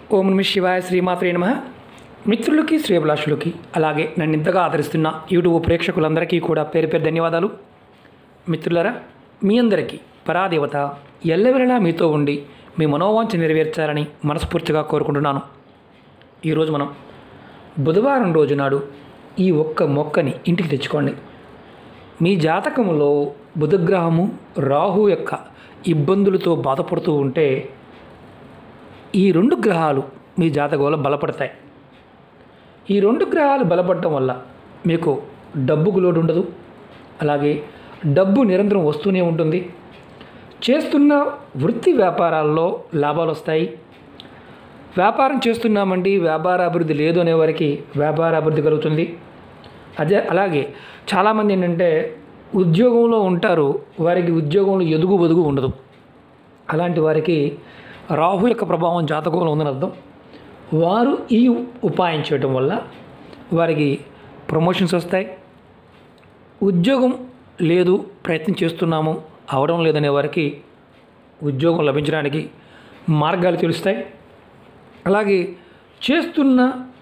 ఓం నమ శివాయ శ్రీమాత్రే నమ మిత్రులకి శ్రేభిలాషులకి అలాగే నన్ను ఇంతగా ఆదరిస్తున్న యూట్యూబ్ ప్రేక్షకులందరికీ కూడా పేరు పేరు ధన్యవాదాలు మిత్రులరా మీ అందరికీ పరాదేవత ఎల్లవెల్లలా మీతో ఉండి మీ మనోవాంఛ నెరవేర్చాలని మనస్ఫూర్తిగా కోరుకుంటున్నాను ఈరోజు మనం బుధవారం రోజు నాడు ఈ ఒక్క మొక్కని ఇంటికి తెచ్చుకోండి మీ జాతకంలో బుధగ్రహము రాహు యొక్క ఇబ్బందులతో బాధపడుతూ ఉంటే ఈ రెండు గ్రహాలు మీ జాతకంలో బలపడతాయి ఈ రెండు గ్రహాలు బలపడటం వల్ల మీకు డబ్బుకు లోటు ఉండదు అలాగే డబ్బు నిరంతరం వస్తూనే ఉంటుంది చేస్తున్న వృత్తి వ్యాపారాల్లో లాభాలు వస్తాయి వ్యాపారం చేస్తున్నామండి వ్యాపార అభివృద్ధి లేదు అనే వారికి వ్యాపార అభివృద్ధి కలుగుతుంది అదే అలాగే చాలామంది ఏంటంటే ఉద్యోగంలో ఉంటారు వారికి ఉద్యోగంలో ఎదుగు బదుగు ఉండదు అలాంటి వారికి రాహు యొక్క ప్రభావం జాతకంలో ఉందని అర్థం వారు ఈ ఉపాయం చేయటం వల్ల వారికి ప్రమోషన్స్ వస్తాయి ఉద్యోగం లేదు ప్రయత్నం చేస్తున్నాము అవడం లేదనే వారికి ఉద్యోగం లభించడానికి మార్గాలు తెలుస్తాయి అలాగే చేస్తున్న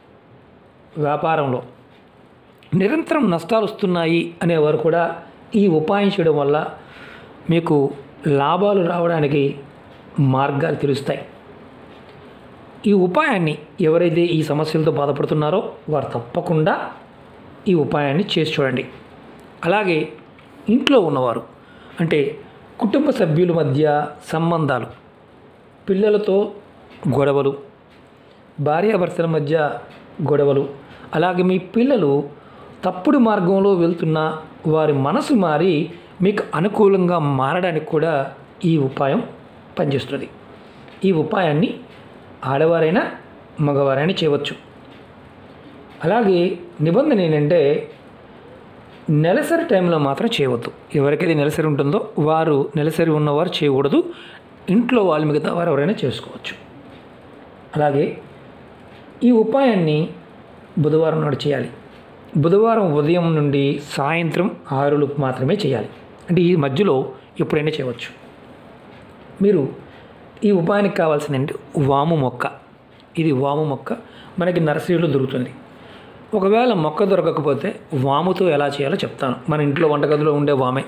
వ్యాపారంలో నిరంతరం నష్టాలు వస్తున్నాయి అనేవారు కూడా ఈ ఉపాయం చేయడం వల్ల మీకు లాభాలు రావడానికి మార్గాలు తెలుస్తాయి ఈ ఉపాయాన్ని ఎవరైతే ఈ సమస్యలతో బాధపడుతున్నారో వారు తప్పకుండా ఈ ఉపాయాన్ని చేసి చూడండి అలాగే ఇంట్లో ఉన్నవారు అంటే కుటుంబ సభ్యుల మధ్య సంబంధాలు పిల్లలతో గొడవలు భార్యాభర్తల మధ్య గొడవలు అలాగే మీ పిల్లలు తప్పుడు మార్గంలో వెళ్తున్న వారి మనసు మారి మీకు అనుకూలంగా మారడానికి కూడా ఈ ఉపాయం పనిచేస్తుంది ఈ ఉపాయాన్ని ఆడవారైనా మగవారైనా చేయవచ్చు అలాగే నిబంధన ఏంటంటే నెలసరి టైంలో మాత్రం చేయవద్దు ఎవరికైతే నెలసరి ఉంటుందో వారు నెలసరి ఉన్నవారు చేయకూడదు ఇంట్లో వాళ్ళు మిగతా వారు ఎవరైనా చేసుకోవచ్చు అలాగే ఈ ఉపాయాన్ని బుధవారం నాడు చేయాలి బుధవారం ఉదయం నుండి సాయంత్రం ఆరులకు మాత్రమే చేయాలి అంటే ఈ మధ్యలో ఎప్పుడైనా చేయవచ్చు మీరు ఈ ఉపాయానికి కావాల్సిందంటే వాము మొక్క ఇది వాము మొక్క మనకి నర్సరీలో దొరుకుతుంది ఒకవేళ మొక్క దొరకకపోతే వాముతో ఎలా చేయాలో చెప్తాను మన ఇంట్లో వంటగదిలో ఉండే వామే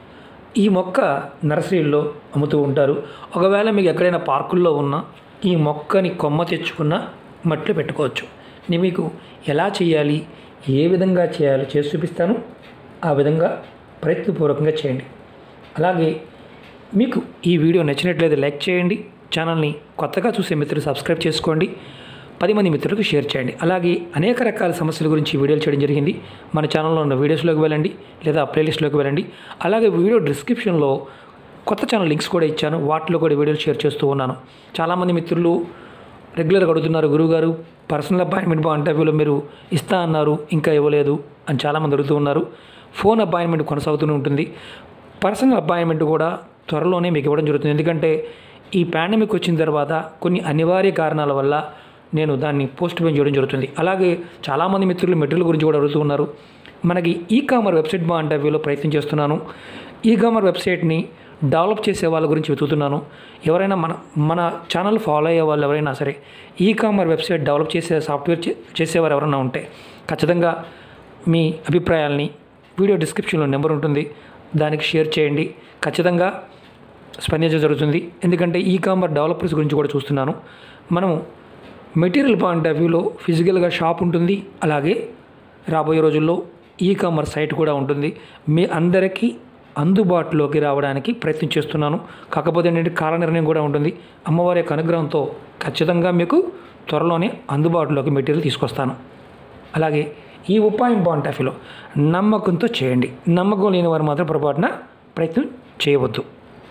ఈ మొక్క నర్సరీల్లో అమ్ముతూ ఉంటారు ఒకవేళ మీకు ఎక్కడైనా పార్కుల్లో ఉన్న ఈ మొక్కని కొమ్మ తెచ్చుకున్న మట్టిలో పెట్టుకోవచ్చు నేను మీకు ఎలా చేయాలి ఏ విధంగా చేయాలో చేసి చూపిస్తాను ఆ విధంగా ప్రయత్నపూర్వకంగా చేయండి అలాగే మీకు ఈ వీడియో నచ్చినట్లయితే లైక్ చేయండి ఛానల్ని కొత్తగా చూసే మిత్రులు సబ్స్క్రైబ్ చేసుకోండి పది మంది మిత్రులకు షేర్ చేయండి అలాగే అనేక రకాల సమస్యల గురించి వీడియోలు చేయడం జరిగింది మన ఛానల్లో ఉన్న వీడియోస్లోకి వెళ్ళండి లేదా ప్లేలిస్ట్లోకి వెళ్ళండి అలాగే వీడియో డిస్క్రిప్షన్లో కొత్త ఛానల్ లింక్స్ కూడా ఇచ్చాను వాటిలో కూడా వీడియోలు షేర్ చేస్తూ ఉన్నాను చాలామంది మిత్రులు రెగ్యులర్గా అడుగుతున్నారు గురువుగారు పర్సనల్ అపాయింట్మెంట్ ఇంటర్వ్యూలో మీరు ఇస్తా అన్నారు ఇంకా ఇవ్వలేదు అని చాలామంది అడుగుతూ ఉన్నారు ఫోన్ అపాయింట్మెంట్ కొనసాగుతూనే ఉంటుంది పర్సనల్ అపాయింట్మెంట్ కూడా త్వరలోనే మీకు ఇవ్వడం జరుగుతుంది ఎందుకంటే ఈ పాండమిక్ వచ్చిన తర్వాత కొన్ని అనివార్య కారణాల వల్ల నేను దాన్ని పోస్ట్ పోన్ చేయడం జరుగుతుంది అలాగే చాలామంది మిత్రులు మెటీరియల్ గురించి కూడా అడుగుతూ ఉన్నారు మనకి ఈ కామర్ వెబ్సైట్ బా ఇంటర్వ్యూలో ప్రయత్నం చేస్తున్నాను ఈ కామర్ వెబ్సైట్ని డెవలప్ చేసే వాళ్ళ గురించి వెతుకుతున్నాను ఎవరైనా మన మన ఛానల్ ఫాలో అయ్యే వాళ్ళు ఎవరైనా సరే ఈ కామర్ వెబ్సైట్ డెవలప్ చేసే సాఫ్ట్వేర్ చే- చేసేవారు ఎవరైనా ఉంటే ఖచ్చితంగా మీ అభిప్రాయాల్ని వీడియో డిస్క్రిప్షన్లో నెంబర్ ఉంటుంది దానికి షేర్ చేయండి ఖచ్చితంగా స్పందించడం జరుగుతుంది ఎందుకంటే ఈ కామర్ డెవలపర్స్ గురించి కూడా చూస్తున్నాను మనము మెటీరియల్ పాయింట్ ఆఫ్ వ్యూలో ఫిజికల్గా షాప్ ఉంటుంది అలాగే రాబోయే రోజుల్లో ఈ కామర్స్ సైట్ కూడా ఉంటుంది మీ అందరికీ అందుబాటులోకి రావడానికి ప్రయత్నం చేస్తున్నాను కాకపోతే ఏంటంటే కాల నిర్ణయం కూడా ఉంటుంది అమ్మవారి యొక్క అనుగ్రహంతో ఖచ్చితంగా మీకు త్వరలోనే అందుబాటులోకి మెటీరియల్ తీసుకొస్తాను అలాగే ఈ ఉపాయం పాయింట్ ఆఫ్ వ్యూలో నమ్మకంతో చేయండి నమ్మకం లేని వారు మాత్రం పొరపాటున ప్రయత్నం చేయవద్దు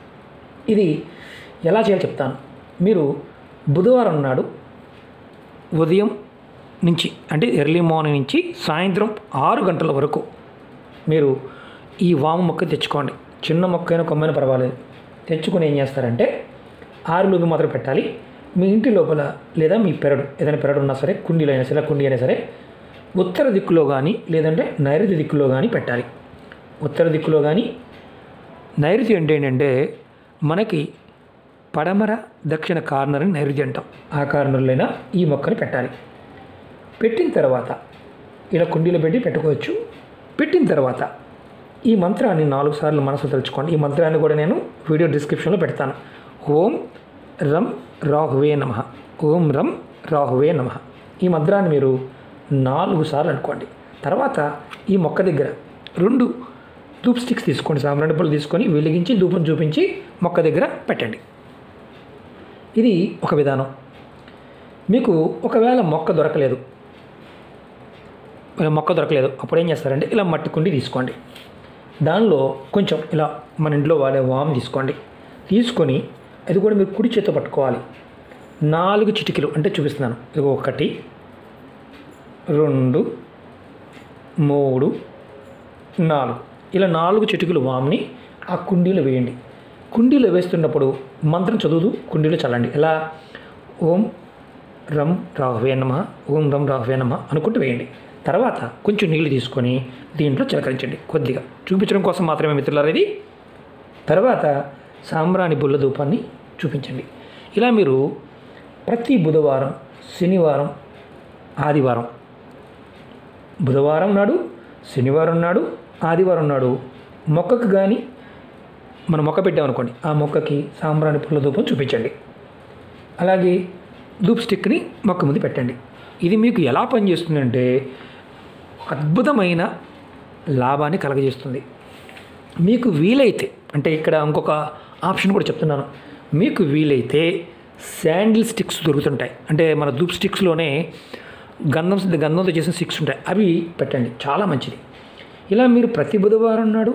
ఇది ఎలా చేయాలో చెప్తాను మీరు బుధవారం నాడు ఉదయం నుంచి అంటే ఎర్లీ మార్నింగ్ నుంచి సాయంత్రం ఆరు గంటల వరకు మీరు ఈ వాము మొక్క తెచ్చుకోండి చిన్న మొక్క అయినా కొమ్మైనా పర్వాలేదు తెచ్చుకొని ఏం చేస్తారంటే ఆరులోకి మాత్రం పెట్టాలి మీ ఇంటి లోపల లేదా మీ పెరడు ఏదైనా పెరడు ఉన్నా సరే కుండీలో అయినా సరే కుండీ అయినా సరే ఉత్తర దిక్కులో కానీ లేదంటే నైరుతి దిక్కులో కానీ పెట్టాలి ఉత్తర దిక్కులో కానీ నైరుతి అంటే ఏంటంటే మనకి పడమర దక్షిణ కార్నర్ అని నైరుతి అంటాం ఆ కార్నర్లైనా ఈ మొక్కని పెట్టాలి పెట్టిన తర్వాత ఇలా కుండీలో పెట్టి పెట్టుకోవచ్చు పెట్టిన తర్వాత ఈ మంత్రాన్ని నాలుగు సార్లు మనసు తలుచుకోండి ఈ మంత్రాన్ని కూడా నేను వీడియో డిస్క్రిప్షన్లో పెడతాను ఓం రం రాహువే నమ ఓం రం రాహువే నమ ఈ మంత్రాన్ని మీరు నాలుగు సార్లు అనుకోండి తర్వాత ఈ మొక్క దగ్గర రెండు ధూప్ స్టిక్స్ తీసుకోండి సాంబ్రాణి పళ్ళు తీసుకొని వెలిగించి ధూపం చూపించి మొక్క దగ్గర పెట్టండి ఇది ఒక విధానం మీకు ఒకవేళ మొక్క దొరకలేదు ఇలా మొక్క దొరకలేదు అప్పుడు ఏం చేస్తారంటే ఇలా మట్టి కుండి తీసుకోండి దానిలో కొంచెం ఇలా మన ఇంట్లో వాడే వామ్ తీసుకోండి తీసుకొని అది కూడా మీరు కుడి చేత్తో పట్టుకోవాలి నాలుగు చిటికలు అంటే చూపిస్తున్నాను ఇది ఒకటి రెండు మూడు నాలుగు ఇలా నాలుగు చిటికలు వామ్ని ఆ కుండీలో వేయండి కుండీలో వేస్తున్నప్పుడు మంత్రం చదువుతూ కుండీలో చల్లండి ఎలా ఓం రం రాహువే నమ ఓం రం రాహువే నమ అనుకుంటూ వేయండి తర్వాత కొంచెం నీళ్ళు తీసుకొని దీంట్లో చిలకరించండి కొద్దిగా చూపించడం కోసం మాత్రమే మిత్రులారా ఇది తర్వాత సాంబ్రాణి బుల్ల ధూపాన్ని చూపించండి ఇలా మీరు ప్రతి బుధవారం శనివారం ఆదివారం బుధవారం నాడు శనివారం నాడు ఆదివారం నాడు మొక్కకు కానీ మనం మొక్క పెట్టామనుకోండి ఆ మొక్కకి సాంబ్రాణి పుల్ల ధూపం చూపించండి అలాగే ధూప్ స్టిక్ని మొక్క ముందు పెట్టండి ఇది మీకు ఎలా పనిచేస్తుందంటే అద్భుతమైన లాభాన్ని కలగజేస్తుంది మీకు వీలైతే అంటే ఇక్కడ ఇంకొక ఆప్షన్ కూడా చెప్తున్నాను మీకు వీలైతే శాండిల్ స్టిక్స్ దొరుకుతుంటాయి అంటే మన ధూప్ స్టిక్స్లోనే గంధం గంధంతో చేసిన స్టిక్స్ ఉంటాయి అవి పెట్టండి చాలా మంచిది ఇలా మీరు ప్రతి బుధవారం నాడు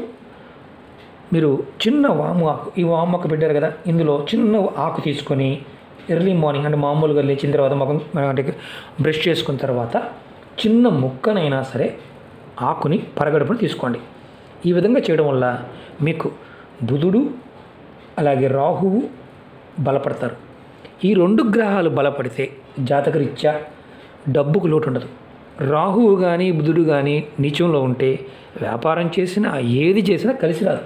మీరు చిన్న వాము ఆకు ఈ వాము ఆకు పెట్టారు కదా ఇందులో చిన్న ఆకు తీసుకొని ఎర్లీ మార్నింగ్ అంటే మామూలుగా లేచిన తర్వాత ముఖం అంటే బ్రష్ చేసుకున్న తర్వాత చిన్న ముక్కనైనా సరే ఆకుని పరగడుపుని తీసుకోండి ఈ విధంగా చేయడం వల్ల మీకు బుధుడు అలాగే రాహువు బలపడతారు ఈ రెండు గ్రహాలు బలపడితే జాతకరీత్యా డబ్బుకు లోటు ఉండదు రాహువు కానీ బుధుడు కానీ నీచంలో ఉంటే వ్యాపారం చేసినా ఏది చేసినా కలిసి రాదు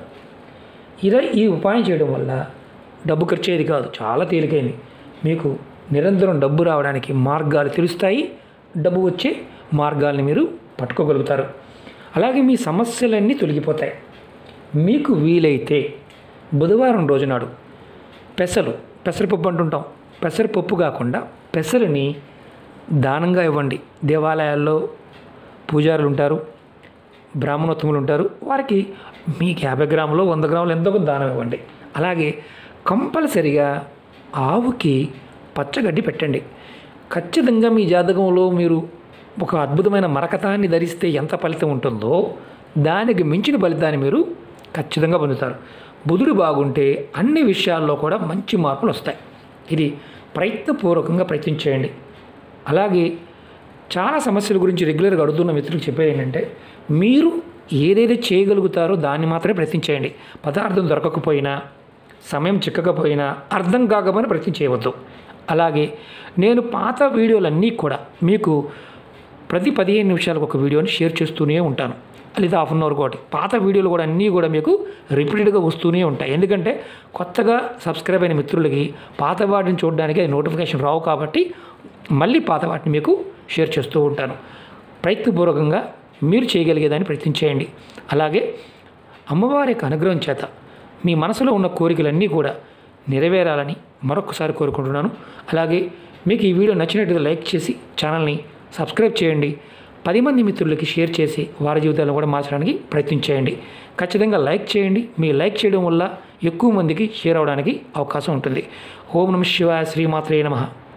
ఇలా ఈ ఉపాయం చేయడం వల్ల డబ్బు ఖర్చు అయ్యేది కాదు చాలా తేలికైంది మీకు నిరంతరం డబ్బు రావడానికి మార్గాలు తెలుస్తాయి డబ్బు వచ్చే మార్గాల్ని మీరు పట్టుకోగలుగుతారు అలాగే మీ సమస్యలన్నీ తొలగిపోతాయి మీకు వీలైతే బుధవారం రోజునాడు పెసలు పెసరపప్పు అంటుంటాం పెసరపప్పు కాకుండా పెసలని దానంగా ఇవ్వండి దేవాలయాల్లో పూజారులు ఉంటారు బ్రాహ్మణోత్తములు ఉంటారు వారికి మీకు యాభై గ్రాములు వంద గ్రాములు ఎంతో కొంత దానం ఇవ్వండి అలాగే కంపల్సరిగా ఆవుకి పచ్చగడ్డి పెట్టండి ఖచ్చితంగా మీ జాతకంలో మీరు ఒక అద్భుతమైన మరకతాన్ని ధరిస్తే ఎంత ఫలితం ఉంటుందో దానికి మించిన ఫలితాన్ని మీరు ఖచ్చితంగా పొందుతారు బుధుడు బాగుంటే అన్ని విషయాల్లో కూడా మంచి మార్పులు వస్తాయి ఇది ప్రయత్నపూర్వకంగా ప్రయత్నం చేయండి అలాగే చాలా సమస్యల గురించి రెగ్యులర్గా అడుగుతున్న మిత్రులకు చెప్పేది ఏంటంటే మీరు ఏదైతే చేయగలుగుతారో దాన్ని మాత్రమే ప్రయత్నం చేయండి పదార్థం దొరకకపోయినా సమయం చిక్కకపోయినా అర్థం కాకపోయినా ప్రయత్నం చేయవద్దు అలాగే నేను పాత వీడియోలన్నీ కూడా మీకు ప్రతి పదిహేను నిమిషాలకు ఒక వీడియోని షేర్ చేస్తూనే ఉంటాను లేదా హాఫ్ అన్ అవర్ ఒకటి పాత వీడియోలు కూడా అన్నీ కూడా మీకు రిపీటెడ్గా వస్తూనే ఉంటాయి ఎందుకంటే కొత్తగా సబ్స్క్రైబ్ అయిన మిత్రులకి పాత వాటిని చూడడానికి అది నోటిఫికేషన్ రావు కాబట్టి మళ్ళీ పాత వాటిని మీకు షేర్ చేస్తూ ఉంటాను ప్రయత్నపూర్వకంగా మీరు చేయగలిగేదాన్ని ప్రయత్నం చేయండి అలాగే అమ్మవారి యొక్క అనుగ్రహం చేత మీ మనసులో ఉన్న కోరికలన్నీ కూడా నెరవేరాలని మరొకసారి కోరుకుంటున్నాను అలాగే మీకు ఈ వీడియో నచ్చినట్లయితే లైక్ చేసి ఛానల్ని సబ్స్క్రైబ్ చేయండి పది మంది మిత్రులకి షేర్ చేసి వారి జీవితాలను కూడా మార్చడానికి ప్రయత్నం చేయండి ఖచ్చితంగా లైక్ చేయండి మీ లైక్ చేయడం వల్ల ఎక్కువ మందికి షేర్ అవడానికి అవకాశం ఉంటుంది ఓం నమ శివాయ శ్రీమాత్రే నమః